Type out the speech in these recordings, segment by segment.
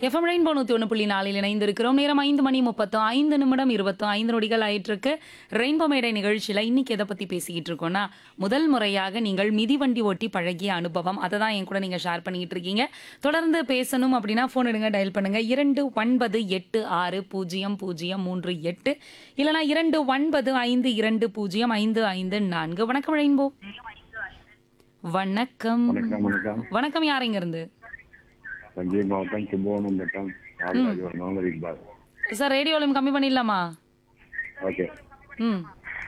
FM rainbow நூற்றி ஒன்று புள்ளி நாலில் இணைந்திருக்கிறோம் நேரம் ஐந்து மணி முப்பத்தோ ஐந்து நிமிடம் இருபத்தோ ஐந்து நொடிகள் ஆயிட்டிருக்கு ரெயின்போ மேடை நிகழ்ச்சியில் இன்னைக்கு எதை பற்றி பேசிக்கிட்டு இருக்கோம்னா முதல் முறையாக நீங்கள் மிதிவண்டி ஓட்டி பழகிய அனுபவம் அதை தான் என் கூட நீங்கள் ஷேர் பண்ணிக்கிட்டு இருக்கீங்க தொடர்ந்து பேசணும் அப்படின்னா ஃபோன் எடுங்க டயல் பண்ணுங்க இரண்டு ஒன்பது எட்டு ஆறு பூஜ்ஜியம் பூஜ்ஜியம் மூன்று எட்டு இல்லைனா இரண்டு ஒன்பது ஐந்து இரண்டு பூஜ்ஜியம் ஐந்து ஐந்து நான்கு வணக்கம் ரெயின்போ வணக்கம் வணக்கம் வணக்கம் வணக்கம் யாருங்க இருந்து தஞ்சை மாவட்டம் கும்பகோணம் வட்டம் நாகராஜ் வரணும் இக்பால் சார் ரேடியோ வால்யூம் கம்மி பண்ணிடலாமா ஓகே ம்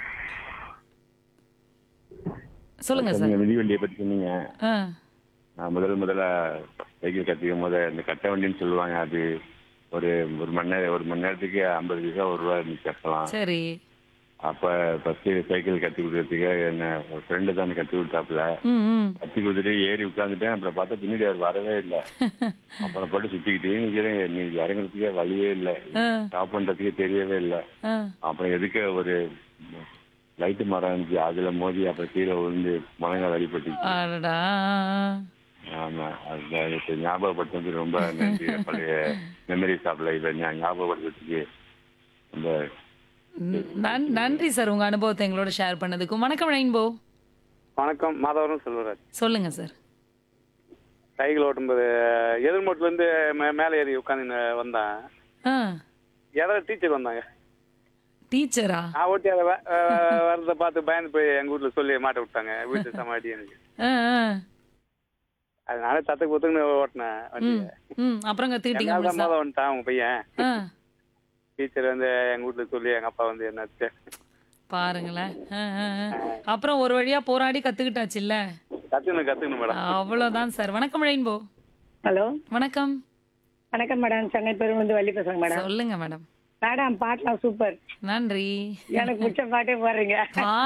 சொல்லுங்க சார் நீங்க மிதிவண்டியை பத்தி சொன்னீங்க ஆ நான் முதல் முதல்ல சைக்கிள் கத்துக்கும் போது இந்த கட்ட வண்டின்னு சொல்லுவாங்க அது ஒரு ஒரு மணி நேரம் ஒரு மணி நேரத்துக்கு ஐம்பது பைசா ஒரு ரூபா இருந்துச்சு அப்பலாம் சரி அப்ப ஃபர்ஸ்ட் சைக்கிள் கத்து கொடுக்கறதுக்கு என்ன ஒரு ஃப்ரெண்டு தான் கத்து கொடுத்தாப்புல ம் ம் கத்தி கொடுத்துட்டு ஏறி உட்காந்துட்டேன் அப்புறம் பார்த்தா பின்னாடி அவர் வரவே இல்லை அப்புறம் போட்டு சுத்திக்கிட்டே நிக்கிறேன் நீ இறங்குறதுக்கே வழியே இல்லை ஆ ஸ்டாப் பண்றதுக்கே தெரியவே இல்லை ஆ அப்புறம் எதுக்கு ஒரு லைட்டு மரம் இருந்துச்சு அதுல மோதி அப்புறம் கீழே விழுந்து மனங்க வழிபட்டுச்சு அடடா ஆமா அது எனக்கு ஞாபகப்படுத்துறது ரொம்ப நன்றி பழைய மெமரிஸ் ஆஃப் லைஃப் ஞாபகப்படுத்துறதுக்கு ரொம்ப ம், நன்- நன்றி சார் உங்க அனுபவத்தை எங்களோட ஷேர் பண்ணதுக்கும் வணக்கம் ரெயின்போ வணக்கம் மாதவரம் செல்வராஜ் சொல்லுங்க சார் சைக்கிள் ஓட்டும்போது எதிர்மோட்ல இருந்து மே- மேலே ஏறி உட்காந்து வந்தேன் ஆ யாராவது டீச்சர் வந்தாங்க டீச்சரா நான் ஓட்டி அதை வ- அஹ் வரத பார்த்து பயந்து போய் எங்க வீட்டுல சொல்லி மாட்ட விட்டாங்க வீட்டு சமாடி எனக்கு ஆ ஆ அதனால தத்துக்கு பொத்துக்குன்னு ஓட்டினேன் ம் வண்டியை ம் அப்புறம் கத்துக்கிட்டீங்க என்னால தான் முழுசா? மோத வந்துட்டான் அவங்க பையன் ஆ டீச்சர் வந்து எங்க வீட்டுல சொல்லி எங்க அப்பா வந்து என்னாச்சு பாருங்களேன் ஆ, ஆ, ஆ. அப்புறம் ஒரு வழியா போராடி கத்துக்கிட்டாச்சுல்ல கத்துக்கணும் கத்துக்கணும் மேடம் அவ்வளவுதான் சார் வணக்கம் ரெயின்போ ஹலோ வணக்கம் வணக்கம் மேடம் சென்னை பெருமந்து வள்ளி பேசுறேங்க மேடம் சொல்லுங்க மேடம் மேடம் பாட்டெலாம் சூப்பர் நன்றி எனக்கு பிடிச்ச பாட்டே பாடுறீங்க பா